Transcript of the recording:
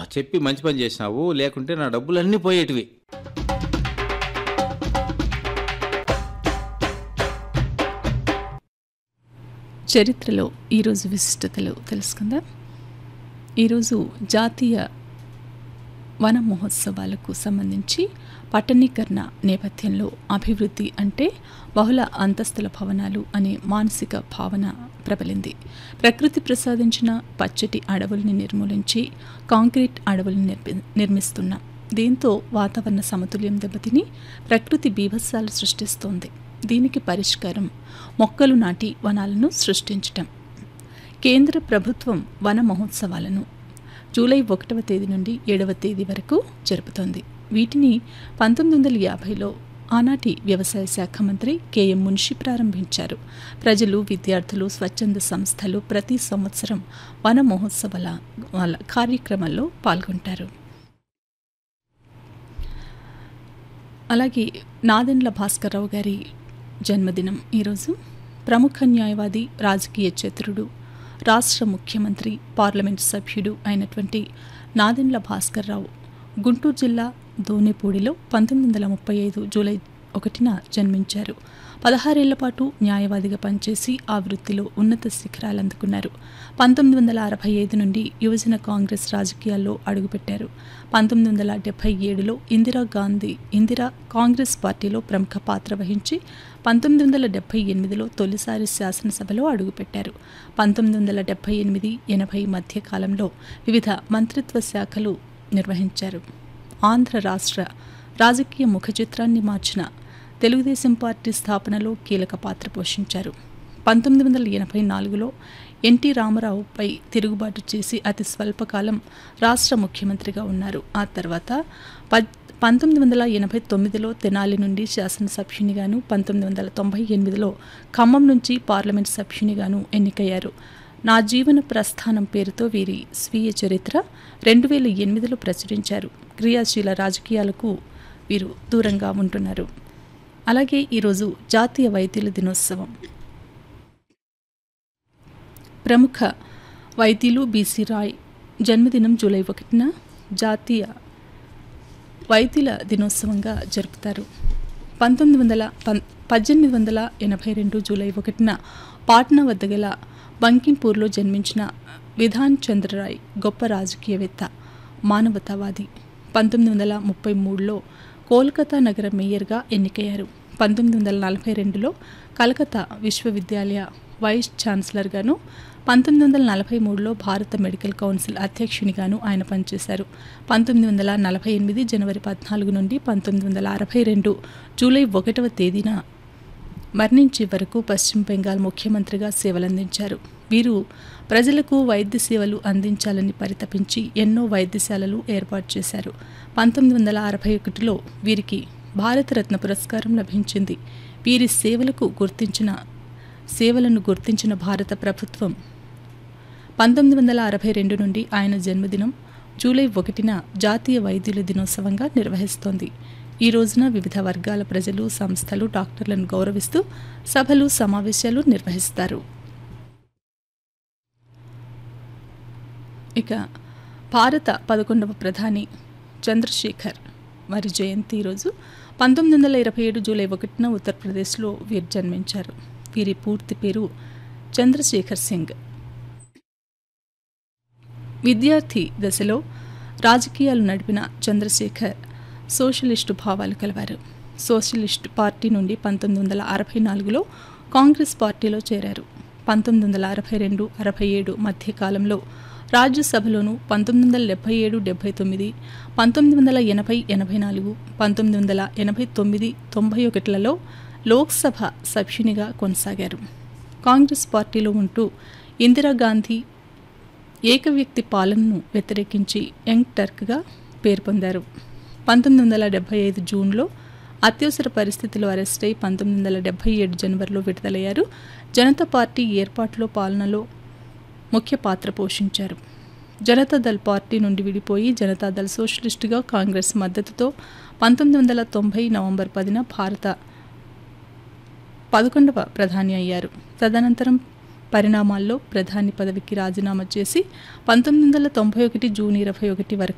చెప్పి మంచి పని చేసినావు లేకుంటే నా డబ్బులన్నీ పోయేటివి చరిత్రలో ఈరోజు విశిష్టతలు తెలుసుకుందాం ఈరోజు జాతీయ వన మహోత్సవాలకు సంబంధించి పట్టణీకరణ నేపథ్యంలో అభివృద్ధి అంటే బహుళ అంతస్తుల భవనాలు అనే మానసిక భావన ప్రబలింది ప్రకృతి ప్రసాదించిన పచ్చటి అడవుల్ని నిర్మూలించి కాంక్రీట్ అడవులను నిర్మి నిర్మిస్తున్నాం దీంతో వాతావరణ సమతుల్యం దెబ్బతిని ప్రకృతి బీభత్సాలు సృష్టిస్తోంది దీనికి పరిష్కారం మొక్కలు నాటి వనాలను సృష్టించటం కేంద్ర ప్రభుత్వం వన మహోత్సవాలను జూలై ఒకటవ తేదీ నుండి ఏడవ తేదీ వరకు జరుపుతోంది వీటిని పంతొమ్మిది వందల యాభైలో ఆనాటి వ్యవసాయ శాఖ మంత్రి కెఎం మున్షి ప్రారంభించారు ప్రజలు విద్యార్థులు స్వచ్ఛంద సంస్థలు ప్రతి సంవత్సరం వన మహోత్సవాల వాళ్ళ కార్యక్రమాల్లో పాల్గొంటారు అలాగే నాదెండ్ల భాస్కర్రావు గారి జన్మదినం ఈరోజు ప్రముఖ న్యాయవాది రాజకీయ చతురుడు రాష్ట్ర ముఖ్యమంత్రి పార్లమెంట్ సభ్యుడు అయినటువంటి నాదెండ్ల భాస్కర్రావు గుంటూరు జిల్లా దోనెపూడిలో పంతొమ్మిది వందల ముప్పై ఐదు జూలై ఒకటిన జన్మించారు పదహారేళ్ల పాటు న్యాయవాదిగా పనిచేసి ఆ వృత్తిలో ఉన్నత శిఖరాలు అందుకున్నారు పంతొమ్మిది వందల అరవై ఐదు నుండి యువజన కాంగ్రెస్ రాజకీయాల్లో అడుగుపెట్టారు పంతొమ్మిది వందల డెబ్బై ఏడులో ఇందిరాగాంధీ ఇందిరా కాంగ్రెస్ పార్టీలో ప్రముఖ పాత్ర వహించి పంతొమ్మిది వందల డెబ్బై ఎనిమిదిలో తొలిసారి శాసనసభలో అడుగుపెట్టారు పంతొమ్మిది వందల డెబ్బై ఎనిమిది ఎనభై మధ్య కాలంలో వివిధ మంత్రిత్వ శాఖలు నిర్వహించారు ఆంధ్ర రాష్ట్ర రాజకీయ ముఖ చిత్రాన్ని మార్చిన తెలుగుదేశం పార్టీ స్థాపనలో కీలక పాత్ర పోషించారు పంతొమ్మిది వందల ఎనభై నాలుగులో ఎన్టీ రామారావుపై తిరుగుబాటు చేసి అతి స్వల్పకాలం రాష్ట్ర ముఖ్యమంత్రిగా ఉన్నారు ఆ తర్వాత పద్ పంతొమ్మిది వందల ఎనభై తొమ్మిదిలో తెనాలి నుండి శాసనసభ్యునిగాను పంతొమ్మిది వందల తొంభై ఎనిమిదిలో ఖమ్మం నుంచి పార్లమెంట్ సభ్యునిగాను ఎన్నికయ్యారు నా జీవన ప్రస్థానం పేరుతో వీరి స్వీయ చరిత్ర రెండు వేల ఎనిమిదిలో ప్రచురించారు క్రియాశీల రాజకీయాలకు వీరు దూరంగా ఉంటున్నారు అలాగే ఈరోజు జాతీయ వైద్యుల దినోత్సవం ప్రముఖ వైద్యులు బీసీ రాయ్ జన్మదినం జూలై ఒకటిన జాతీయ వైద్యుల దినోత్సవంగా జరుపుతారు పంతొమ్మిది వందల పం పద్దెనిమిది వందల ఎనభై రెండు జూలై ఒకటిన పాట్నా వద్ద గల బంకింపూర్లో జన్మించిన విధాన్ చంద్రరాయ్ గొప్ప రాజకీయవేత్త మానవతావాది పంతొమ్మిది వందల ముప్పై మూడులో కోల్కతా నగర మేయర్గా ఎన్నికయ్యారు పంతొమ్మిది వందల నలభై రెండులో కలకత్తా విశ్వవిద్యాలయ వైస్ ఛాన్సలర్గాను పంతొమ్మిది వందల నలభై మూడులో భారత మెడికల్ కౌన్సిల్ అధ్యక్షునిగాను ఆయన పనిచేశారు పంతొమ్మిది వందల నలభై ఎనిమిది జనవరి పద్నాలుగు నుండి పంతొమ్మిది వందల అరవై రెండు జూలై ఒకటవ తేదీన మరణించే వరకు పశ్చిమ బెంగాల్ ముఖ్యమంత్రిగా సేవలందించారు వీరు ప్రజలకు వైద్య సేవలు అందించాలని పరితపించి ఎన్నో వైద్యశాలలు ఏర్పాటు చేశారు పంతొమ్మిది వందల అరవై ఒకటిలో వీరికి భారతరత్న పురస్కారం లభించింది వీరి సేవలకు గుర్తించిన సేవలను గుర్తించిన భారత ప్రభుత్వం పంతొమ్మిది వందల అరవై రెండు నుండి ఆయన జన్మదినం జూలై ఒకటిన జాతీయ వైద్యుల దినోత్సవంగా నిర్వహిస్తోంది ఈ రోజున వివిధ వర్గాల ప్రజలు సంస్థలు డాక్టర్లను గౌరవిస్తూ సభలు సమావేశాలు నిర్వహిస్తారు ఇక భారత పదకొండవ ప్రధాని చంద్రశేఖర్ వారి జయంతి ఈరోజు పంతొమ్మిది వందల ఇరవై ఏడు జూలై ఒకటిన ఉత్తరప్రదేశ్లో వీరు జన్మించారు వీరి పూర్తి పేరు చంద్రశేఖర్ సింగ్ విద్యార్థి దశలో రాజకీయాలు నడిపిన చంద్రశేఖర్ సోషలిస్టు భావాలు కలవారు సోషలిస్ట్ పార్టీ నుండి పంతొమ్మిది వందల అరవై నాలుగులో కాంగ్రెస్ పార్టీలో చేరారు పంతొమ్మిది వందల అరవై రెండు అరవై ఏడు మధ్య కాలంలో రాజ్యసభలోను పంతొమ్మిది వందల డెబ్బై ఏడు డెబ్బై తొమ్మిది పంతొమ్మిది వందల ఎనభై ఎనభై నాలుగు పంతొమ్మిది వందల ఎనభై తొమ్మిది తొంభై ఒకటిలలో లోక్సభ సభ్యునిగా కొనసాగారు కాంగ్రెస్ పార్టీలో ఉంటూ ఇందిరాగాంధీ ఏకవ్యక్తి పాలనను వ్యతిరేకించి యంగ్ టర్క్గా పేరు పొందారు పంతొమ్మిది వందల డెబ్బై ఐదు జూన్లో అత్యవసర పరిస్థితిలో అరెస్ట్ అయి పంతొమ్మిది వందల డెబ్బై ఏడు జనవరిలో విడుదలయ్యారు జనతా పార్టీ ఏర్పాటులో పాలనలో ముఖ్య పాత్ర పోషించారు జనతాదళ్ పార్టీ నుండి విడిపోయి జనతాదళ్ సోషలిస్టుగా కాంగ్రెస్ మద్దతుతో పంతొమ్మిది వందల తొంభై నవంబర్ పదిన భారత పదకొండవ ప్రధాని అయ్యారు తదనంతరం పరిణామాల్లో ప్రధాని పదవికి రాజీనామా చేసి పంతొమ్మిది వందల తొంభై ఒకటి జూన్ ఇరవై ఒకటి వరకు